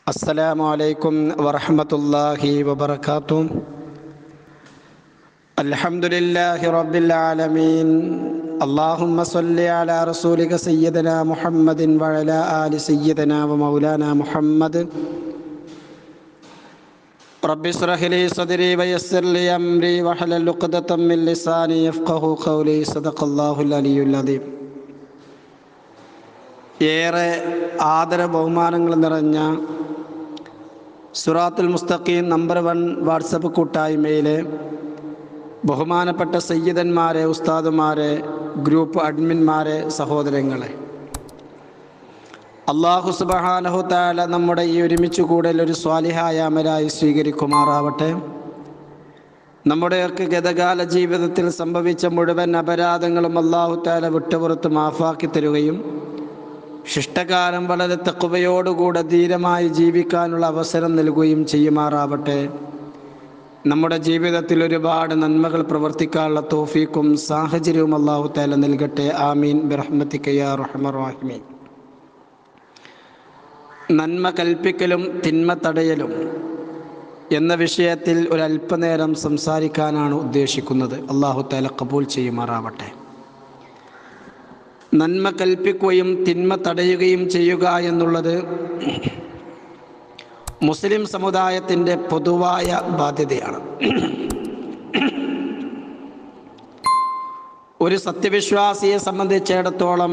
السلام عليكم ورحمة الله وبركاته الحمد لله رب العالمين اللهم صل على رسولك سيدنا محمد وعلى آل سيدنا ومولانا محمد رب اشرح لي صدري ويسر لي أمري واحلل عقدة من لساني يفقه قولي صدق الله العلي العظيم ഏറെ ആദര ബഹുമാനങ്ങൾ നിറഞ്ഞ സുറാത്തുൽ മുസ്തഖീം നമ്പർ വൺ വാട്സപ്പ് കൂട്ടായ്മയിലെ ബഹുമാനപ്പെട്ട സയ്യിദന്മാരെ ഉസ്താദുമാരെ ഗ്രൂപ്പ് അഡ്മിന്മാരെ സഹോദരങ്ങളെ അള്ളാഹു സുബഹാനഹു താല നമ്മുടെ ഈ ഒരുമിച്ച് കൂടൽ ഒരു സ്വാലിഹായ അമലായി സ്വീകരിക്കുമാറാവട്ടെ നമ്മുടെയൊക്കെ ഗതകാല ജീവിതത്തിൽ സംഭവിച്ച മുഴുവൻ അപരാധങ്ങളും അള്ളാഹു താല വിട്ടുപുറത്ത് മാഫാക്കി തരുകയും ശിഷ്ടകാലം വളരെ തക്കുവയോടുകൂടെ ധീരമായി ജീവിക്കാനുള്ള അവസരം നൽകുകയും ചെയ്യുമാറാവട്ടെ നമ്മുടെ ജീവിതത്തിൽ ഒരുപാട് നന്മകൾ പ്രവർത്തിക്കാനുള്ള തോഫീക്കും സാഹചര്യവും അള്ളാഹു താല നൽകട്ടെ ആമീൻ ബിറഹ്മത്തിക്കയ്യ റഹ്മറാഹിമീൻ നന്മ കൽപ്പിക്കലും തിന്മ തടയലും എന്ന വിഷയത്തിൽ ഒരല്പനേരം സംസാരിക്കാനാണ് ഉദ്ദേശിക്കുന്നത് അള്ളാഹു താല കബൂൽ ചെയ്യുമാറാവട്ടെ നന്മ കൽപ്പിക്കുകയും തിന്മ തടയുകയും ചെയ്യുക എന്നുള്ളത് മുസ്ലിം സമുദായത്തിൻ്റെ പൊതുവായ ബാധ്യതയാണ് ഒരു സത്യവിശ്വാസിയെ സംബന്ധിച്ചിടത്തോളം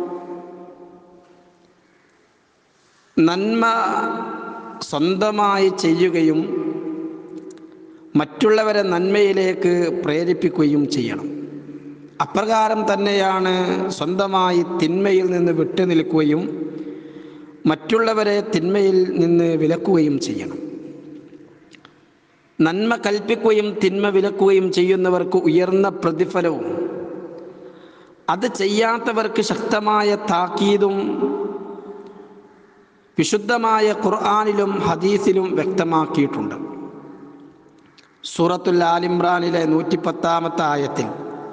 നന്മ സ്വന്തമായി ചെയ്യുകയും മറ്റുള്ളവരെ നന്മയിലേക്ക് പ്രേരിപ്പിക്കുകയും ചെയ്യണം അപ്രകാരം തന്നെയാണ് സ്വന്തമായി തിന്മയിൽ നിന്ന് വിട്ടുനിൽക്കുകയും മറ്റുള്ളവരെ തിന്മയിൽ നിന്ന് വിലക്കുകയും ചെയ്യണം നന്മ കൽപ്പിക്കുകയും തിന്മ വിലക്കുകയും ചെയ്യുന്നവർക്ക് ഉയർന്ന പ്രതിഫലവും അത് ചെയ്യാത്തവർക്ക് ശക്തമായ താക്കീതും വിശുദ്ധമായ ഖുർആാനിലും ഹദീസിലും വ്യക്തമാക്കിയിട്ടുണ്ട് സൂറത്തുൽ ആലിമ്രാനിലെ നൂറ്റി പത്താമത്തെ ആയത്തിൽ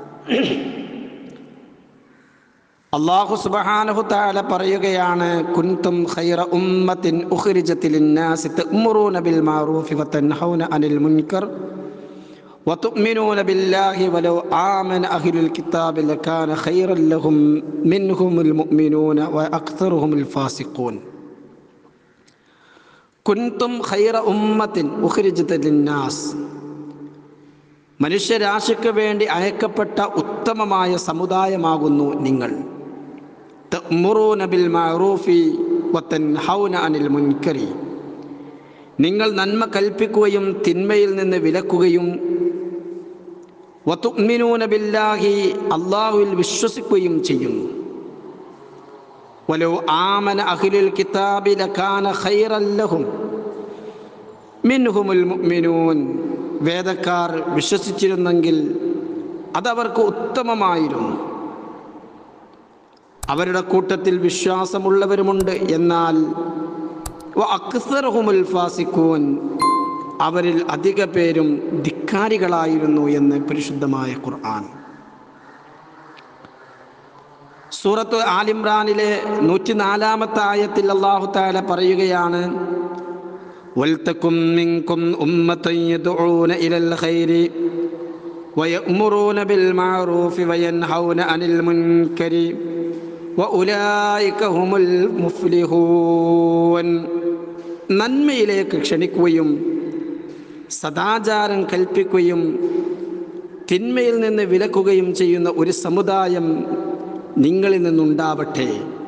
അള്ളാഹു സുബ്ഹാനഹു തആല പറയുകയാണ് കുൻതും ഖൈറ ഉമ്മത്തിൻ ഉഖ്രിജത ലിന്നാസി തഅ്മുറൂന ബിൽ മഅറൂഫി വതൻഹൗന അനിൽ മുൻകർ وتؤمنون بالله ولو آمن أهل الكتاب لكان خيرا لهم منهم المؤمنون وأكثرهم الفاسقون കുൻതും ഖൈറ ഉമ്മത്തിൻ ഉഖ്രിജത ലിന്നാസ് മനുഷ്യരാശിക്ക് വേണ്ടി അയക്കപ്പെട്ട ഉത്തമമായ സമുദായമാകുന്നു നിങ്ങൾ ബിൽ മഅറൂഫി വതൻഹൗന അനിൽ മുൻകരി നിങ്ങൾ നന്മ കൽപ്പിക്കുകയും തിന്മയിൽ നിന്ന് വിലക്കുകയും വതുഅ്മിനൂന ബില്ലാഹി അള്ളാഹുവിൽ വിശ്വസിക്കുകയും ചെയ്യുന്നു വലോ ആമന അഖിലുൽ കിതാബി ലകാന ഖൈറൻ ലഹും മിൻഹുമുൽ മുഅ്മിനൂൻ വേദക്കാർ വിശ്വസിച്ചിരുന്നെങ്കിൽ അതവർക്ക് ഉത്തമമായിരുന്നു അവരുടെ കൂട്ടത്തിൽ വിശ്വാസമുള്ളവരുമുണ്ട് എന്നാൽ അക്സർഹുമുൽ ഫാസിക്കൂൻ അവരിൽ അധിക പേരും ധിക്കാരികളായിരുന്നു എന്ന് പരിശുദ്ധമായ ഖുർആൻ സൂറത്ത് ആലിമ്രാനിലെ നൂറ്റിനാലാമത്തെ ആയത്തിൽ അള്ളാഹു താല പറയുകയാണ് ولتكن منكم أمة يدعون إلى الخير ويأمرون بالمعروف وينهون عن المنكر وأولئك هم المفلحون നന്മയിലേക്ക് ക്ഷണിക്കുകയും സദാചാരം കൽപ്പിക്കുകയും തിന്മയിൽ നിന്ന് വിലക്കുകയും ചെയ്യുന്ന ഒരു സമുദായം നിങ്ങളിൽ നിന്നുണ്ടാവട്ടെ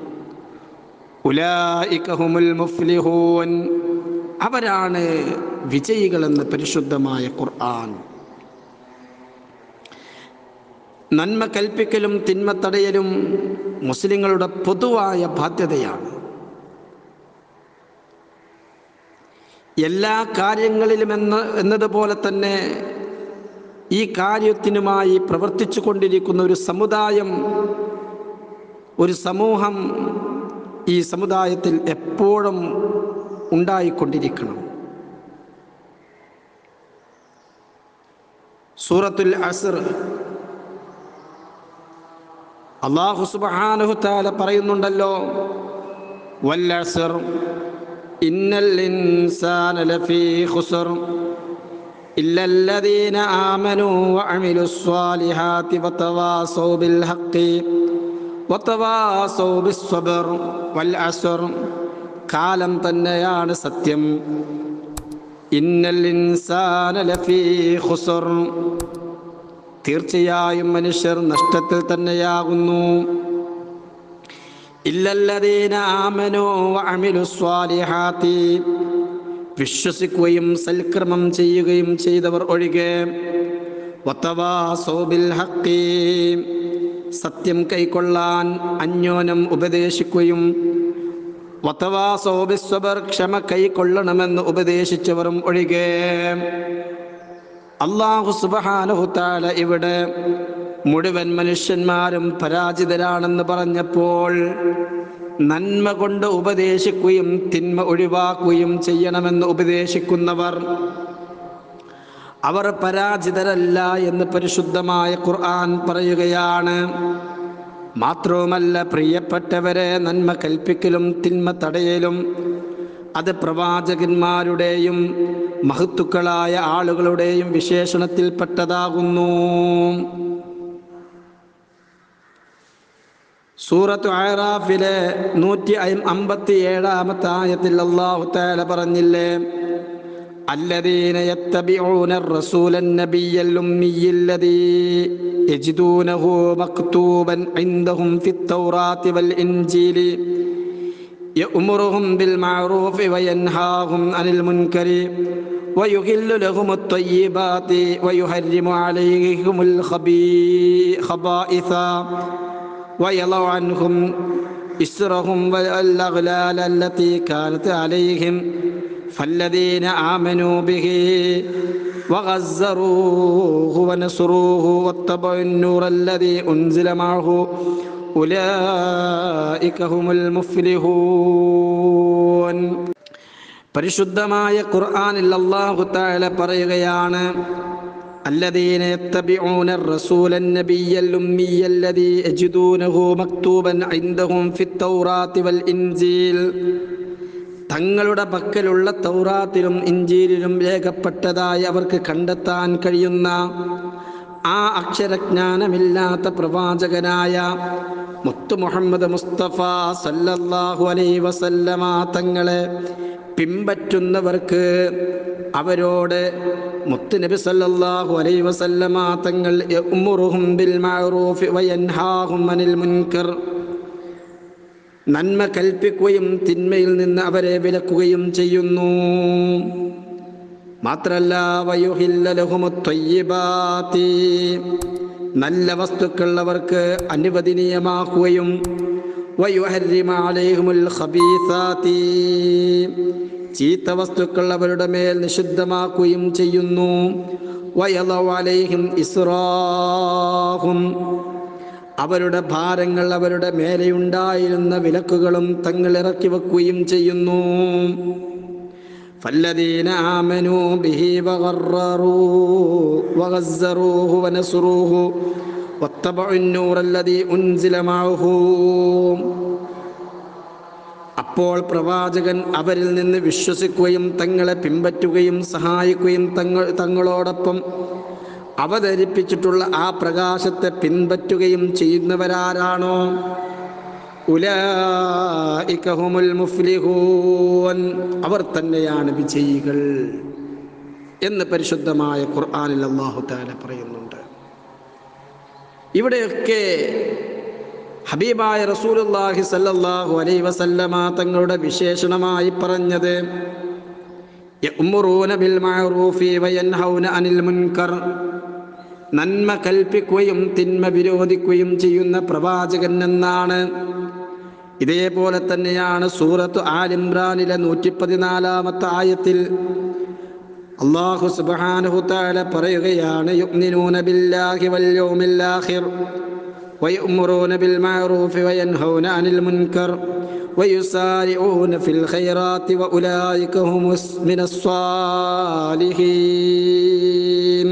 ഉലായിക്കഹുമുൽ മുഫ്ലിഹൂൻ അവരാണ് വിജയികളെന്ന് പരിശുദ്ധമായ ഖുർആൻ നന്മ കൽപ്പിക്കലും തിന്മ തടയലും മുസ്ലിങ്ങളുടെ പൊതുവായ ബാധ്യതയാണ് എല്ലാ കാര്യങ്ങളിലും എന്ന എന്നതുപോലെ തന്നെ ഈ കാര്യത്തിനുമായി പ്രവർത്തിച്ചു കൊണ്ടിരിക്കുന്ന ഒരു സമുദായം ഒരു സമൂഹം ഈ സമുദായത്തിൽ എപ്പോഴും ഉണ്ടായിക്കൊണ്ടിരിക്കണം സൂറത്തുൽ അസർ അള്ളാഹു സുബ്ഹാനഹു തആല പറയുന്നുണ്ടല്ലോ വല്ലസർ إن الإنسان لفي خسر إلا الذين آمنوا وعملوا الصالحات وتواصوا بالحق وتواصوا بالصبر والعسر കാലം തന്നെയാണ് സത്യം ഇന്നൽ ഇൻസാന ലഫീ ഖുസർ തീർച്ചയായും മനുഷ്യർ നഷ്ടത്തിൽ തന്നെയാകുന്നു ഇല്ലല്ലദീന ആമനു വഅമിലു സ്വാലിഹാത്തി വിശ്വസിക്കുകയും സൽക്രമം ചെയ്യുകയും ചെയ്തവർ ഒഴികെ വത്തവാസൗ ബിൽ ഹഖി സത്യം കൈക്കൊള്ളാൻ അന്യോനം ഉപദേശിക്കുകയും വത്തവാസൗ ബിസ്സബർ ക്ഷമ കൈക്കൊള്ളണമെന്ന് ഉപദേശിച്ചവരും ഒഴികെ അള്ളാഹു സുബഹാനുഹുത്താല ഇവിടെ മുഴുവൻ മനുഷ്യന്മാരും പരാജിതരാണെന്ന് പറഞ്ഞപ്പോൾ നന്മ കൊണ്ട് ഉപദേശിക്കുകയും തിന്മ ഒഴിവാക്കുകയും ചെയ്യണമെന്ന് ഉപദേശിക്കുന്നവർ അവർ പരാജിതരല്ല എന്ന് പരിശുദ്ധമായ ഖുർആൻ പറയുകയാണ് മാത്രവുമല്ല പ്രിയപ്പെട്ടവരെ നന്മ കൽപ്പിക്കലും തിന്മ തടയലും അത് പ്രവാചകന്മാരുടെയും മഹത്തുക്കളായ ആളുകളുടെയും വിശേഷണത്തിൽപ്പെട്ടതാകുന്നു സൂറത്ത് ആറാഫിലെ നൂറ്റി അമ്പത്തി ഏഴാമത്തെ ആയത്തിൽ അള്ളാഹു താല പറഞ്ഞില്ലേ الذين يتبعون الرسول النبي الأمي الذي يجدونه مكتوبا عندهم في التوراة والإنجيل يأمرهم بالمعروف وينهاهم عن المنكر ويحل لهم الطيبات ويحرم عليهم الخبائث ويضع عنهم إسرهم والأغلال التي كانت عليهم فالذين آمنوا به وغزروه ونصروه واتبعوا النور الذي أنزل معه أولئك هم المفلحون പരിശുദ്ധമായ ഖുർആനിൽ അല്ലാഹു തആല പറയുകയാണ് الذين يتبعون الرسول النبي الأمي الذي يجدونه مكتوبا عندهم في التوراة والإنجيل തങ്ങളുടെ പക്കലുള്ള തൗറാത്തിലും ഇഞ്ചീലിലും രേഖപ്പെട്ടതായി അവർക്ക് കണ്ടെത്താൻ കഴിയുന്ന ആ അക്ഷരജ്ഞാനമില്ലാത്ത പ്രവാചകനായ മുത്തു മുഹമ്മദ് മുസ്തഫ സല്ലല്ലാഹു അലൈ വസല്ലമ തങ്ങളെ പിമ്പറ്റുന്നവർക്ക് അവരോട് മുത്തുനബി സല്ലല്ലാഹു അലൈ വസല്ലമ തങ്ങൾ യഅ്മുറുഹും ബിൽ മഅറൂഫി വയൻഹാഹും അനിൽ മുൻകർ നന്മ കൽപ്പിക്കുകയും തിന്മയിൽ നിന്ന് അവരെ വിലക്കുകയും ചെയ്യുന്നു മാത്രല്ല വയുഹില്ലലഹുമുത്വയ്യിബാത്തി നല്ല വസ്തുക്കൾ അവർക്ക് അനുവദനീയമാക്കുകയും വയുഹരിമാലേഹുമുൽ ഖബീസാത്തി ചീത്ത വസ്തുക്കൾ അവരുടെ മേൽ നിഷിദ്ധമാക്കുകയും ചെയ്യുന്നു വയലവലൈഹിം ഇസ്രാഹും അവരുടെ ഭാരങ്ങൾ അവരുടെ മേലെയുണ്ടായിരുന്ന വിലക്കുകളും തങ്ങൾ ഇറക്കി വെക്കുകയും ചെയ്യുന്നു فالذين آمنوا به وغرروا وغزروه ونصروه واتبعوا النور الذي أنزل معه അപ്പോൾ പ്രവാചകൻ അവരിൽ നിന്ന് വിശ്വസിക്കുകയും തങ്ങളെ പിൻപറ്റുകയും സഹായിക്കുകയും തങ്ങൾ തങ്ങളോടൊപ്പം അവതരിപ്പിച്ചിട്ടുള്ള ആ പ്രകാശത്തെ പിൻപറ്റുകയും ചെയ്യുന്നവരാരാണോ ഉലായിക്കഹുമുൽ മുഫ്ലിഹൂൻ അവർ തന്നെയാണ് വിജയികൾ എന്ന് പരിശുദ്ധമായ ഖുർആനിൽ അള്ളാഹു താല പറയുന്നുണ്ട് ഇവിടെയൊക്കെ ഹബീബായ റസൂലുല്ലാഹി സല്ലല്ലാഹു അലൈഹി വസല്ലമ തങ്ങളുടെ വിശേഷണമായി പറഞ്ഞത് യഅ്മുറൂന ബിൽ മഅറൂഫി വയൻഹൗന അനിൽ മുൻകർ നന്മ കൽപ്പിക്കുകയും തിന്മ വിരോധിക്കുകയും ചെയ്യുന്ന പ്രവാചകൻ എന്നാണ് ഇതേപോലെ തന്നെയാണ് സൂറത്ത് ആലിമ്രാനിലെ നൂറ്റി പതിനാലാമത്തെ ആയത്തിൽ അള്ളാഹു സുബ്ഹാനഹു തആല പറയുകയാണ് യുഅ്മിനൂന ബില്ലാഹി വൽ യൗമിൽ ആഖിർ ويأمرون بالمعروف وينهون عن المنكر ويسارعون في الخيرات وأولئك هم من الصالحين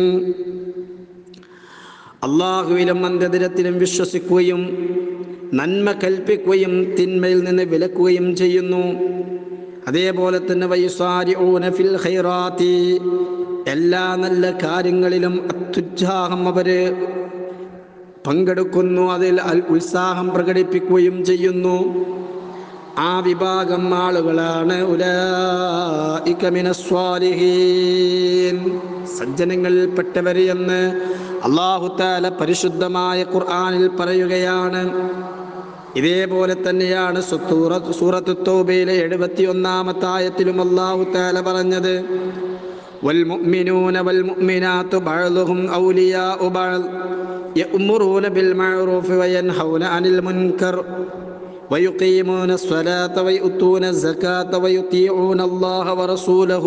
അള്ളാഹുവിലും അന്ത്യദിനത്തിലും വിശ്വസിക്കുകയും നന്മ കൽപ്പിക്കുകയും തിന്മയിൽ നിന്ന് വിലക്കുകയും ചെയ്യുന്നു അതേപോലെ തന്നെ വൈസാരിഊന ഫിൽ ഖൈറാത്തി എല്ലാ നല്ല കാര്യങ്ങളിലും അത്യുത്സാഹം അവര് പങ്കെടുക്കുന്നു അതിൽ അൽ- ഉത്സാഹം പ്രകടിപ്പിക്കുകയും ചെയ്യുന്നു ആ വിഭാഗം ആളുകളാണ് ഉലൈക മിനസ്വാലിഹീൻ സജ്ജനങ്ങളിൽപ്പെട്ടവർ എന്ന് അള്ളാഹു താല പരിശുദ്ധമായ ഖുർആനിൽ പറയുകയാണ് ഇതേപോലെ തന്നെയാണ് സുത്തൂറ- സൂറത്തു തൗബയിലെ എഴുപത്തി ഒന്നാമത്തെ ആയത്തിലും അള്ളാഹു താല പറഞ്ഞത് والمؤمنون والمؤمنات بعضهم أولياء بعض يأمرون بالمعروف وينهون عن المنكر ويقيمون الصلاة ويؤتون الزكاة ويطيعون الله ورسوله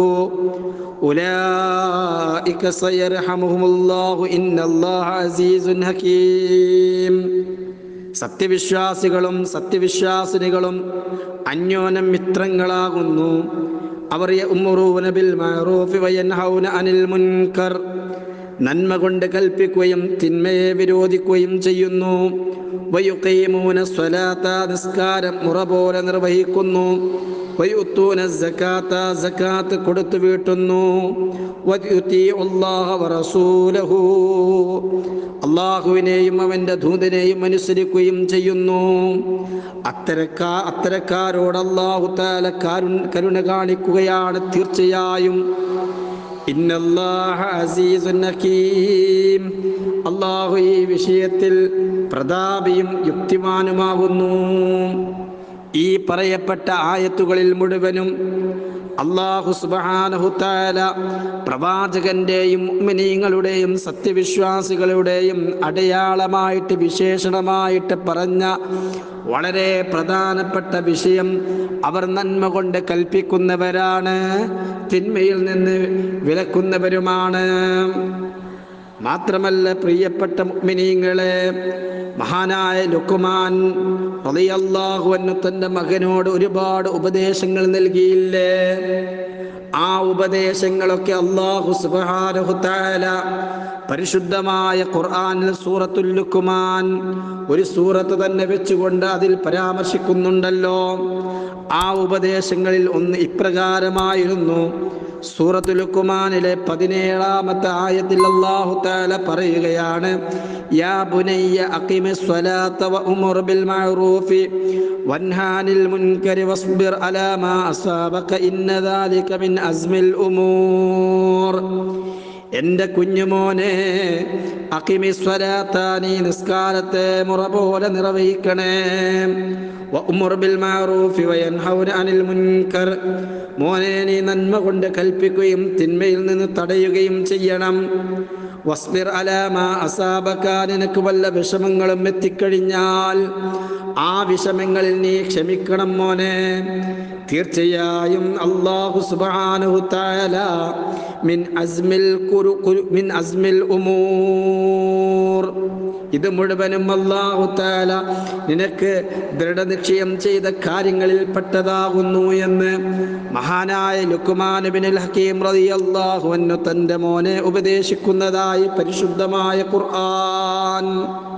أولئك سيرحمهم الله إن الله عزيز حكيم സത്യവിശ്വാസികളും സത്യവിശ്വാസിനികളും അന്യോന്യം മിത്രങ്ങളാകുന്നു അവർ യഅ്മുറൂന ബിൽ മഅറൂഫി വയൻഹൗന അനിൽ മുൻകർ നന്മ കൊണ്ട് കൽപ്പിക്കുകയും തിന്മയെ വിരോധിക്കുകയും ചെയ്യുന്നു വയുഖീമൂന സ്വലാത്ത നിസ്കാരം മുറ പോലെ നിർവഹിക്കുന്നു വയുത്തൂന സക്കാത്ത സക്കാത്ത് കൊടുത്തു വീട്ടുന്നു വയുത്തീഉല്ലാഹ വറസൂലഹു അള്ളാഹുവിനെയും അവൻ്റെ ദൂതനെയും അനുസരിക്കുകയും ചെയ്യുന്നു അത്തരക്കാ അത്തരക്കാരോട് അള്ളാഹു താല കരുണ കരുണ കാണിക്കുകയാണ് തീർച്ചയായും ഇന്നല്ലാഹ അസീസുൻ ഹകീം അള്ളാഹു ഈ വിഷയത്തിൽ പ്രതാപിയും യുക്തിമാനുമാകുന്നു ഈ പറയപ്പെട്ട ആയത്തുകളിൽ മുഴുവനും അള്ളാഹു സുബാനഹുത്താല പ്രവാചകന്റെയും മുഅ്മിനീങ്ങളുടെയും സത്യവിശ്വാസികളുടെയും അടയാളമായിട്ട് വിശേഷണമായിട്ട് പറഞ്ഞ വളരെ പ്രധാനപ്പെട്ട വിഷയം അവർ നന്മ കൊണ്ട് കൽപ്പിക്കുന്നവരാണ് തിന്മയിൽ നിന്ന് വിലക്കുന്നവരുമാണ് മാത്രമല്ല പ്രിയപ്പെട്ട മുഅ്മിനീങ്ങളെ മഹാനായ ലുക്കുമാൻ റളിയല്ലാഹു അൻഹു തൻ്റെ മകനോട് ഒരുപാട് ഉപദേശങ്ങൾ നൽകിയില്ലേ ആ ഉപദേശങ്ങളൊക്കെ അള്ളാഹു സുബ്ഹാനഹു തആല പരിശുദ്ധമായ ഖുർആനിൽ സൂറത്തുൽ ലുക്കുമാൻ ഒരു സൂറത്ത് തന്നെ വെച്ചുകൊണ്ട് അതിൽ പരാമർശിക്കുന്നുണ്ടല്ലോ ആ ഉപദേശങ്ങളിൽ ഒന്ന് ഇപ്രകാരമായിരുന്നു സൂറത്തു ലുക്കുമാനിലെ പതിനേഴാമത്തെ ആയത്തിൽ അല്ലാഹു തആല പറയുകയാണ് യാ ബുനയ്യ അഖിമി സ്വലാത്ത വ ഉമർ ബിൽ മഅറൂഫി വൻഹാനിൽ മുൻകരി വസ്ബിർ അലാ മാ അസാബക ഇന്ന ദാലിക മിൻ അസ്മിൽ ഉമൂർ എൻ്റെ കുഞ്ഞുമോനെ അഖിമി സ്വലാത്ത നീ നിസ്കാരത്തെ മുറ പോലെ നിർവഹിക്കണേ വഅ്മുർ ബിൽ മഅറൂഫി വയൻഹൗന അനിൽ മുൻകർ മോനെ നീ നന്മ കൊണ്ട് കൽപ്പിക്കുകയും തിന്മയിൽ നിന്ന് തടയുകയും ചെയ്യണം വസ്ബിർ അലാമ അസാബക നിനക്ക് വല്ല വിഷമങ്ങളും എത്തിക്കഴിഞ്ഞാൽ ആ വിഷമങ്ങളിൽ നീ ക്ഷമിക്കണം മോനെ തീർച്ചയായും അള്ളാഹു സുബ്ഹാനഹു തആല മിൻ അസ്മിൽ കുരു കുരു മിൻ അസ്മിൽ ഉമൂർ ഇത് മുഴുവനും അള്ളാഹു താല നിനക്ക് ദൃഢനിശ്ചയം ചെയ്ത കാര്യങ്ങളിൽ പെട്ടതാകുന്നു എന്ന് മഹാനായ ലുക്കുമാനുബിനുൽ ഹക്കീം റളിയല്ലാഹു അൻഹു തൻ്റെ മോനെ ഉപദേശിക്കുന്നതായി പരിശുദ്ധമായ ഖുർആൻ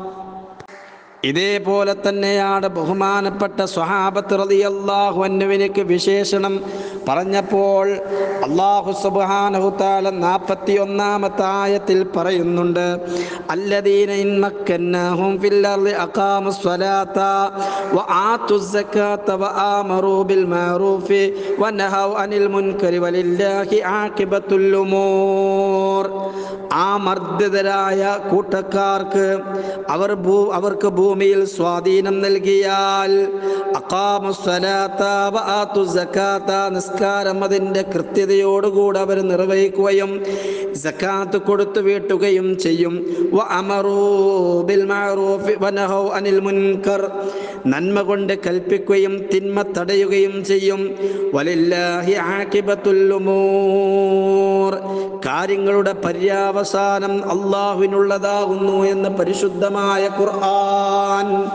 ഇതേപോലെ തന്നെയാണ് ബഹുമാനപ്പെട്ട സ്വഹാബത്ത് റളിയല്ലാഹു അൻഹുവിനക്ക് വിശേഷണം പറഞ്ഞപ്പോൾ അള്ളാഹു സുബ്ഹാനഹു തആല നാൽപ്പത്തി ഒന്നാമത്തെ ആയത്തിൽ പറയുന്നുണ്ട് അല്ലദീന ഇൻ മക്കന്നാഹും ഫിൽ അർളി അഖാമു സ്വലാത്ത വ ആതു സക്കാത്ത വ ആമറു ബിൽ മഅറൂഫി വ നഹൗ അനിൽ മുൻകരി വലില്ലാഹി ആഖിബത്തുൽ ഉമൂർ ആ മർദ്ദിതരായ കൂട്ടക്കാർക്ക് അവർ ഭൂ അവർക്ക് ഭൂമിയിൽ സ്വാധീനം നൽകിയാൽ അഖാമു സ്വലാത്ത വ ആതു സക്കാത്ത നിസ്കാരം അതിൻ്റെ കൃത്യതയോടുകൂടി അവർ നിർവഹിക്കുകയും സക്കാത്ത് കൊടുത്തു വീട്ടുകയും ചെയ്യും വ അമറൂ ബിൽ മഅറൂഫി വ നഹൗ അനിൽ മുൻകർ നന്മ കൊണ്ട് കൽപ്പിക്കുകയും തിന്മ തടയുകയും ചെയ്യും വലില്ലാഹി ആഖിബത്തുൽ ഉമൂർ കാര്യങ്ങളുടെ പര്യാവസാനം അള്ളാഹുവിനുള്ളതാകുന്നു എന്ന് പരിശുദ്ധമായ ഖുർആൻ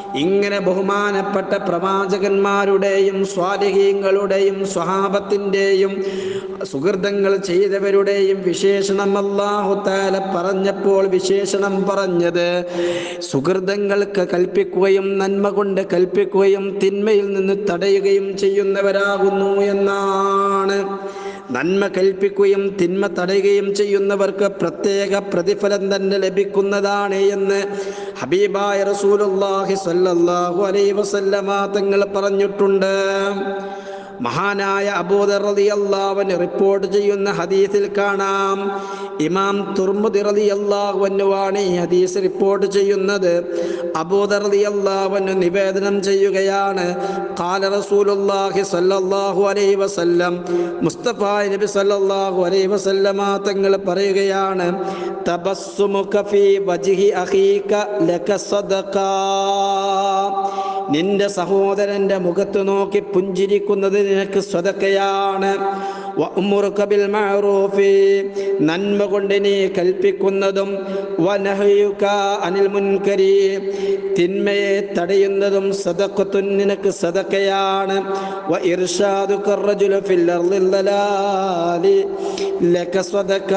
ഇങ്ങനെ ബഹുമാനപ്പെട്ട പ്രവാചകന്മാരുടെയും സ്വാലിഹീങ്ങളുടെയും സ്വഹാബത്തിൻ്റെയും സുഹൃതങ്ങൾ ചെയ്തവരുടെയും വിശേഷണം അല്ലാഹുത്താല പറഞ്ഞപ്പോൾ വിശേഷണം പറഞ്ഞത് സുഹൃതങ്ങൾക്ക് കൽപ്പിക്കുകയും നന്മ കൊണ്ട് കൽപ്പിക്കുകയും തിന്മയിൽ നിന്ന് തടയുകയും ചെയ്യുന്നവരാകുന്നു എന്നാണ് നന്മ കൽപ്പിക്കുകയും തിന്മ തടയുകയും ചെയ്യുന്നവർക്ക് പ്രത്യേക പ്രതിഫലം തന്നെ ലഭിക്കുന്നതാണ് എന്ന് ഹബീബായ റസൂലുള്ളാഹി സ്വല്ലല്ലാഹു അലൈഹി വസല്ലമ തങ്ങൾ പറഞ്ഞിട്ടുണ്ട് മഹാനായ അബൂദർ റളിയല്ലാഹുവിന് റിപ്പോർട്ട് ചെയ്യുന്ന ഹദീസിൽ കാണാം ഇമാം തുർമുദി റളിയല്ലാഹുവിനുവാണ് ഈ ഹദീസ് റിപ്പോർട്ട് ചെയ്യുന്നത് അബൂദർ റളിയല്ലാഹുവിന് നിവേദനം ചെയ്യുകയാണ് ഖാല റസൂലുള്ളാഹി സ്വല്ലല്ലാഹു അലൈഹി വസല്ലം മുസ്തഫ നബി സ്വല്ലല്ലാഹു അലൈഹി വസല്ലമ തങ്ങൾ പറയുകയാണ് തബസ്സുമുക ഫീ വജ്ഹി അഖീക ലക സദഖാ നിന്റെ സഹോദരന്റെ മുഖത്ത് നോക്കി പുഞ്ചിരിക്കുന്നത് നിനക്ക് സ്വതക്കയാണ് വഅ്മുറുക ബിൽ മഅറൂഫി നന്മ കൊണ്ട് നീ കൽപ്പിക്കുന്നതും വനഹയുക അനിൽ മുൻകരി തിന്മയെ തടയുന്നതും സദഖത്തുൻ നിനക്ക് സദക്കയാണ് വ ഇർഷാദുക الرجل ഫിൽ അർളി ളലാലി ലക സദക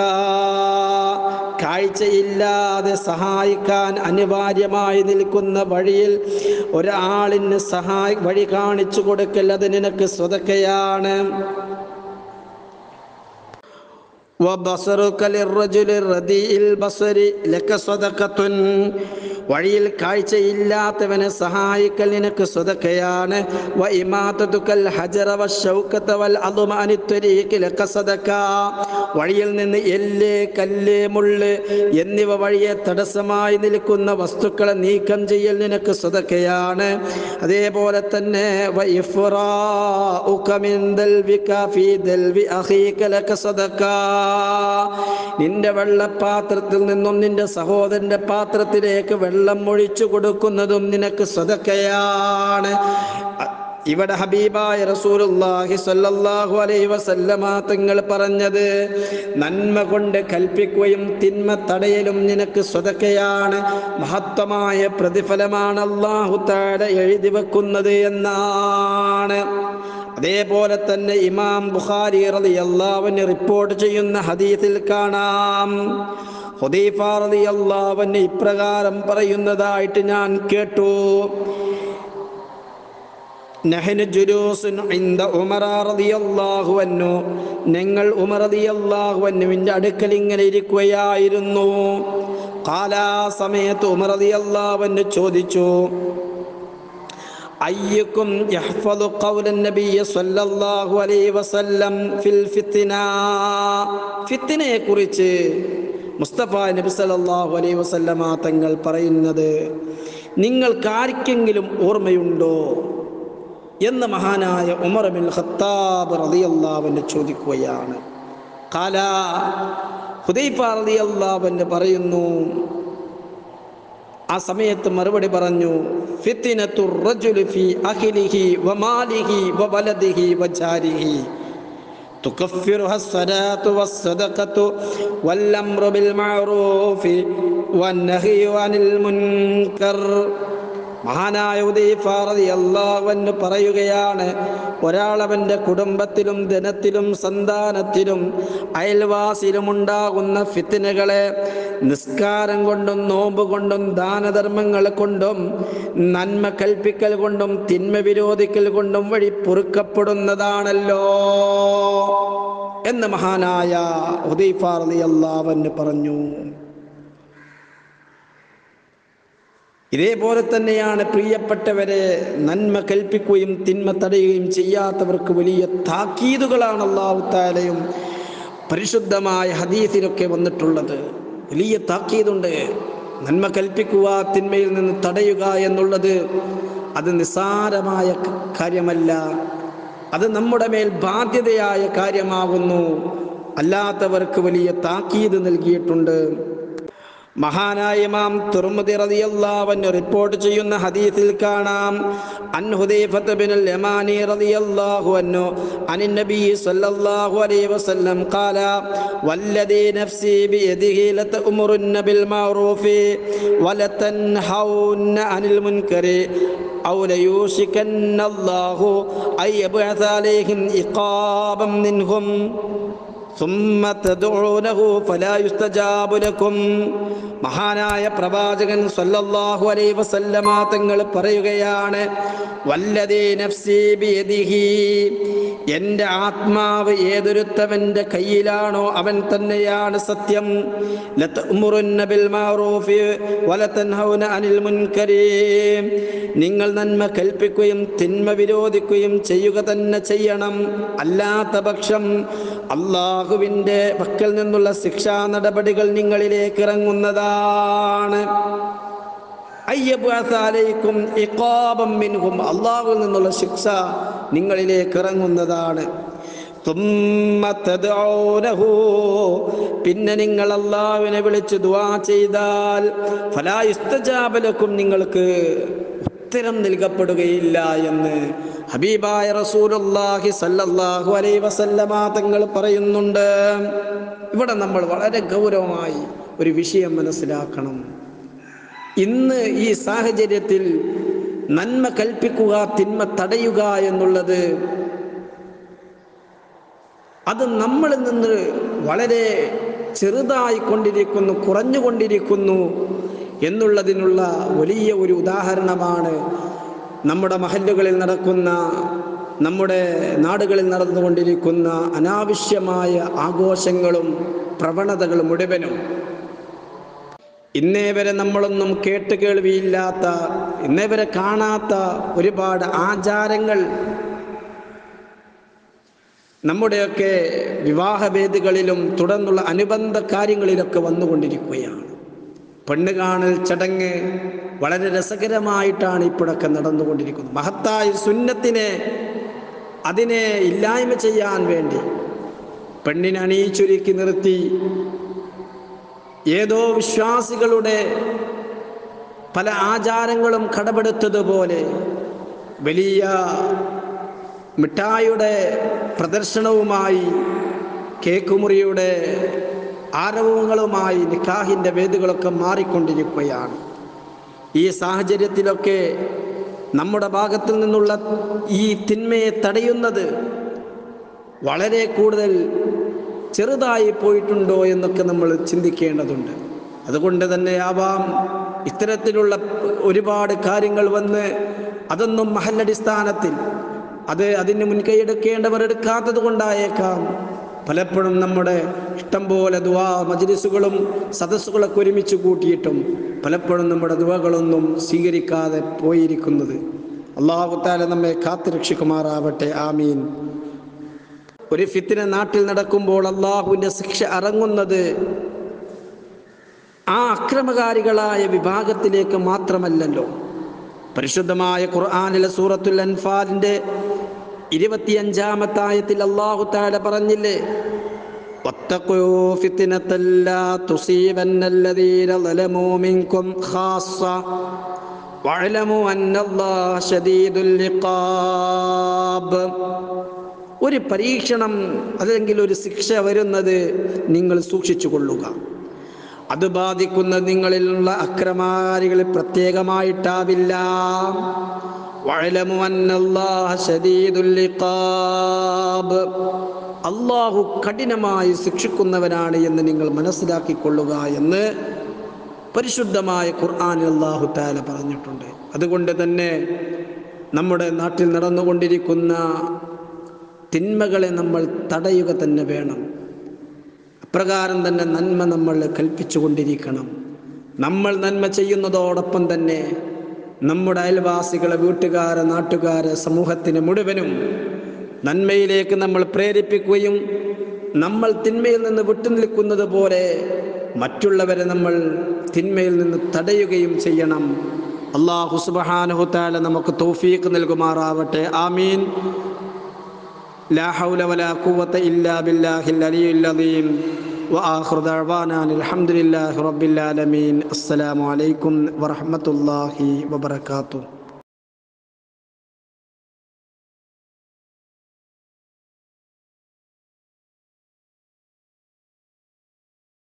കാഴ്ചയില്ലാതെ സഹായിക്കാൻ അനിവാര്യമായി നിൽക്കുന്ന വഴിയിൽ ഒരാളിന് സഹായ വഴി കാണിച്ചു കൊടുക്കൽ അത് നിനക്ക് സ്വതക്കയാണ് وبصرك للرجل الرديء البصر لك صدقة വഴിയിൽ കാഴ്ചയില്ലാത്തവനെ സഹായിക്കൽ നിനക്ക് സ്വതക്കയാണ് വ ഇമാത്തതുക്കൽ ഹജറ വ ഷൗക്കത്ത വൽ അദുമ അനി ത്വരീഖി ലക സദക വഴിയിൽ നിന്ന് എല്ല് കല്ല് മുള്ള് എന്നിവ വഴിയെ തടസ്സമായി നിൽക്കുന്ന വസ്തുക്കളെ നീക്കം ചെയ്യൽ നിനക്ക് സ്വതക്കയാണ് അതേപോലെ തന്നെ വ ഇഫ്റാഉക മിൻ ദൽവിക ഫീ ദൽവി അഖീക ലക സദക നിന്റെ വെള്ളപ്പാത്രത്തിൽ നിന്നും നിന്റെ സഹോദരന്റെ പാത്രത്തിലേക്ക് വെള്ളം ഒഴിച്ചു കൊടുക്കുന്നതും നിനക്ക് സ്വതക്കയാണ് ഇവിടെ ഹബീബായ റസൂലുള്ളാഹി സ്വല്ലല്ലാഹു അലൈഹി വസല്ലമ തങ്ങൾ പറഞ്ഞത് നന്മ കൊണ്ട് കൽപ്പിക്കുകയും തിന്മ തടയലും നിനക്ക് സ്വതക്കയാണ് മഹത്വമായ പ്രതിഫലമാണ് അല്ലാഹു തആല എഴുതി വെക്കുന്നത് എന്നാണ് അതേപോലെ തന്നെ ഇമാം ബുഖാരി റളിയല്ലാഹുവിന് റിപ്പോർട്ട് ചെയ്യുന്ന ഹദീസിൽ കാണാം ഹുദൈഫ റളിയല്ലാഹുവിന് ഇപ്രകാരം പറയുന്നതായിട്ട് ഞാൻ കേട്ടു നഹ്നു ജുലൂസുൻ ഇൻദ ഉമറ റളിയല്ലാഹു അൻഹു ഞങ്ങൾ ഉമർ റളിയല്ലാഹു അൻഹുവിൻ്റെ അടുക്കൽ ഇങ്ങനെ ഇരിക്കുകയായിരുന്നു കാലാ സമയത്ത് ഉമർ റളിയല്ലാഹു അൻഹു ചോദിച്ചു അയ്യക്കും യഹ്ഫദു ഖൗലൻ നബിയ്യ സ്വല്ലല്ലാഹു അലൈഹി വസല്ലം ഫിൽ ഫിത്ന ഫിത്നയെ കുറിച്ച് മുസ്തഫ നബി സല്ലല്ലാഹു അലൈഹി വസല്ലമ തങ്ങൾ പറയുന്നത് നിങ്ങൾക്കാർക്കെങ്കിലും ഓർമ്മയുണ്ടോ എന്ന് മഹാനായ ഉമർ ബിൻ ഖത്താബ് റളിയല്ലാഹുവിനെ ചോദിക്കുകയാണ് കാല ഹുദൈഫ റളിയല്ലാഹുവിന് പറയുന്നു ആ സമയത്ത് മറുപടി പറഞ്ഞു ഫിത്തിനത്തു റജുലി ഫി അഖിലിഹി വമാലിഹി വവലദിഹി വജാരിഹി تكفرها الصلاة والصدقة والأمر بالمعروف والنهي عن المنكر മഹാനായ ഉദയഫാറതിയല്ലാവന് പറയുകയാണ് ഒരാളവൻ്റെ കുടുംബത്തിലും ധനത്തിലും സന്താനത്തിലും അയൽവാസിയിലും ഉണ്ടാകുന്ന ഫിത്തിനുകളെ നിസ്കാരം കൊണ്ടും നോമ്പ് കൊണ്ടും ദാനധർമ്മങ്ങൾ കൊണ്ടും നന്മ കൽപ്പിക്കൽ കൊണ്ടും തിന്മ വിരോധിക്കൽ കൊണ്ടും വഴി പൊറുക്കപ്പെടുന്നതാണല്ലോ എന്ന് മഹാനായ ഉദയഫാറതിയല്ലാവന് പറഞ്ഞു ഇതേപോലെ തന്നെയാണ് പ്രിയപ്പെട്ടവരെ നന്മ കൽപ്പിക്കുകയും തിന്മ തടയുകയും ചെയ്യാത്തവർക്ക് വലിയ താക്കീതുകളാണ് അള്ളാഹുത്താലയും പരിശുദ്ധമായ ഹദീസിലൊക്കെ വന്നിട്ടുള്ളത് വലിയ താക്കീതുണ്ട് നന്മ കൽപ്പിക്കുക തിന്മയിൽ നിന്ന് തടയുക എന്നുള്ളത് അത് നിസ്സാരമായ ക- കാര്യമല്ല അത് നമ്മുടെ മേൽ ബാധ്യതയായ കാര്യമാകുന്നു അല്ലാത്തവർക്ക് വലിയ താക്കീത് നൽകിയിട്ടുണ്ട് മഹാനായ ഇമാം തുർമുദി റളിയല്ലാഹു അൻഹു റിപ്പോർട്ട് ചെയ്യുന്ന ഹദീസിൽ കാണാം അൻ ഹുദൈഫത്ത് ബിനുൽ യമാനി റളിയല്ലാഹു അൻഹു അനിൻ നബി സല്ലല്ലാഹു അലൈഹി വസല്ലം ഖാല വല്ലദീ നഫ്സി ബിയദിഹി ലതഅമുറുന്ന ബിൽ മഅറൂഫി വലതൻഹൗന്ന അനിൽ മുൻകരി أو ليوشكن الله أن يبعث عليهم إقابا منهم ثم تدعونه فلا يستجاب لكم മഹാനായ പ്രവാചകൻ സല്ലല്ലാഹു അലൈഹി വസല്ലമ തങ്ങൾ പറയുകയാണ് വല്ലദീ നഫ്സി ബിയദിഹി എൻ്റെ ആത്മാവ് ഏതൊരുത്തവൻ്റെ കയ്യിലാണോ അവൻ തന്നെയാണ് സത്യം ലതഅമുറുന്ന ബിൽ മഅറൂഫി വലതൻഹൗന അനിൽ മുൻകരി നിങ്ങൾ നന്മ കൽപ്പിക്കുകയും തിന്മ വിരോധിക്കുകയും ചെയ്യുക തന്നെ ചെയ്യണം അല്ലാത്ത പക്ഷം അള്ളാഹുവിൻ്റെ പക്കൽ നിന്നുള്ള ശിക്ഷാ നടപടികൾ നിങ്ങളിലേക്ക് ഇറങ്ങുന്നതാണ് അയ്യബാലയ്ക്കും ഇഖാബം മിൻഹും അള്ളാഹുവിൽ നിന്നുള്ള ശിക്ഷ നിങ്ങളിലേക്ക് ഇറങ്ങുന്നതാണ് തുമ്മ തദ്ഊനഹു. പിന്നെ നിങ്ങൾ അള്ളാഹുവിനെ വിളിച്ച് ദുആ ചെയ്താൽ ഫലാ യുസ്തജാബലക്കും നിങ്ങൾക്ക് ഉത്തരം നൽകപ്പെടുകയില്ല എന്ന് ഹബീബായ റസൂലുള്ളാഹി സല്ലല്ലാഹു അലൈഹി വസല്ലമ തങ്ങൾ പറയുന്നുണ്ട് ഇവിടെ നമ്മൾ വളരെ ഗൗരവമായി ഒരു വിഷയം മനസ്സിലാക്കണം ഇന്ന് ഈ സാഹചര്യത്തിൽ നന്മ കൽപ്പിക്കുക തിന്മ തടയുക എന്നുള്ളത് അത് നമ്മളിൽ നിന്ന് വളരെ ചെറുതായിക്കൊണ്ടിരിക്കുന്നു കുറഞ്ഞുകൊണ്ടിരിക്കുന്നു എന്നുള്ളതിനുള്ള വലിയ ഒരു ഉദാഹരണമാണ് നമ്മുടെ മഹല്ലുകളിൽ നടക്കുന്ന നമ്മുടെ നാടുകളിൽ നടന്നുകൊണ്ടിരിക്കുന്ന അനാവശ്യമായ ആഘോഷങ്ങളും പ്രവണതകളും മുഴുവനും ഇന്നേ വരെ നമ്മളൊന്നും കേട്ട് കേൾവിയില്ലാത്ത ഇന്നേ വരെ കാണാത്ത ഒരുപാട് ആചാരങ്ങൾ നമ്മുടെയൊക്കെ വിവാഹവേദികളിലും തുടർന്നുള്ള അനുബന്ധ കാര്യങ്ങളിലൊക്കെ വന്നുകൊണ്ടിരിക്കുകയാണ് പെണ്ണ് കാണൽ ചടങ്ങ് വളരെ രസകരമായിട്ടാണ് ഇപ്പോഴൊക്കെ നടന്നുകൊണ്ടിരിക്കുന്നത് മഹത്തായ സുന്നത്തിനെ അതിനെ ഇല്ലായ്മ ചെയ്യാൻ വേണ്ടി പെണ്ണിനെ അണിയിച്ചൊരുക്കി നിർത്തി ഏതോ വിശ്വാസികളുടെ പല ആചാരങ്ങളും കടപെടുത്തതുപോലെ വലിയ മിഠായിയുടെ പ്രദർശനവുമായി കേക്ക് മുറിയുടെ ആരവങ്ങളുമായി നിക്കാഹിൻ്റെ വേദികളൊക്കെ മാറിക്കൊണ്ടിരിക്കുകയാണ് ഈ സാഹചര്യത്തിലൊക്കെ നമ്മുടെ ഭാഗത്തിൽ നിന്നുള്ള ഈ തിന്മയെ തടയുന്നത് വളരെ കൂടുതൽ ചെറുതായി പോയിട്ടുണ്ടോ എന്നൊക്കെ നമ്മൾ ചിന്തിക്കേണ്ടതുണ്ട് അതുകൊണ്ട് തന്നെ ആവാം ഇത്തരത്തിലുള്ള ഒരുപാട് കാര്യങ്ങൾ വന്ന് അതൊന്നും മഹല്ലടിസ്ഥാനത്തിൽ അത് അതിന് മുൻകൈയെടുക്കേണ്ടവർ എടുക്കാത്തത് കൊണ്ടായേക്കാം പലപ്പോഴും നമ്മുടെ ഇഷ്ടം പോലെ ദുവാ മജ്ലിസുകളും സദസ്സുകളൊക്കെ ഒരുമിച്ച് കൂട്ടിയിട്ടും പലപ്പോഴും നമ്മുടെ ദുവകളൊന്നും സ്വീകരിക്കാതെ പോയിരിക്കുന്നത് അള്ളാഹുത്താല നമ്മെ കാത്തുരക്ഷിക്കുമാറാവട്ടെ ആമീൻ ഒരു ഫിത്തിന നാട്ടിൽ നടക്കുമ്പോൾ അള്ളാഹുവിൻ്റെ ശിക്ഷ ഇറങ്ങുന്നത് ആ അക്രമകാരികളായ വിഭാഗത്തിലേക്ക് മാത്രമല്ലല്ലോ പരിശുദ്ധമായ ഖുർആാനിലെ സൂറത്തുൽ അൻഫാലിൻ്റെ ഇരുപത്തിയഞ്ചാമത്തായത്തിൽ അള്ളാഹു താല പറഞ്ഞില്ലേ واتقوا فتنة لا تصيبن الذين ظلموا منكم خاصة واعلموا أن الله شديد العقاب ഒരു പരീക്ഷണം അല്ലെങ്കിൽ ഒരു ശിക്ഷ വരുന്നത് നിങ്ങൾ സൂക്ഷിച്ചു കൊള്ളുക അത് ബാധിക്കുന്ന നിങ്ങളിലുള്ള അക്രമാരികൾ പ്രത്യേകമായിട്ടാവില്ല വഅലമു അന്നല്ലാഹ ശദീദുൽ ഇഖാബ് അള്ളാഹു കഠിനമായി ശിക്ഷിക്കുന്നവനാണ് എന്ന് നിങ്ങൾ മനസ്സിലാക്കിക്കൊള്ളുക എന്ന് പരിശുദ്ധമായ ഖുർആൻ അള്ളാഹു താല പറഞ്ഞിട്ടുണ്ട് അതുകൊണ്ട് തന്നെ നമ്മുടെ നാട്ടിൽ നടന്നുകൊണ്ടിരിക്കുന്ന തിന്മകളെ നമ്മൾ തടയുക തന്നെ വേണം അപ്രകാരം തന്നെ നന്മ നമ്മൾ കൽപ്പിച്ചുകൊണ്ടിരിക്കണം നമ്മൾ നന്മ ചെയ്യുന്നതോടൊപ്പം തന്നെ നമ്മുടെ അയൽവാസികളെ വീട്ടുകാരെ നാട്ടുകാരെ സമൂഹത്തിന് മുഴുവനും നന്മയിലേക്ക് നമ്മൾ പ്രേരിപ്പിക്കുകയും നമ്മൾ തിന്മയിൽ നിന്ന് വിട്ടുനിൽക്കുന്നത് പോലെ മറ്റുള്ളവരെ നമ്മൾ തിന്മയിൽ നിന്ന് തടയുകയും ചെയ്യണം അള്ളാഹു സുബഹാനഹുത്താല നമുക്ക് തൗഫീഖ് നൽകുമാറാവട്ടെ ആമീൻ لا حول ولا قوة إلا بالله العلي العظيم وآخر دعوانا أن الحمد لله رب العالمين السلام عليكم ورحمة الله وبركاته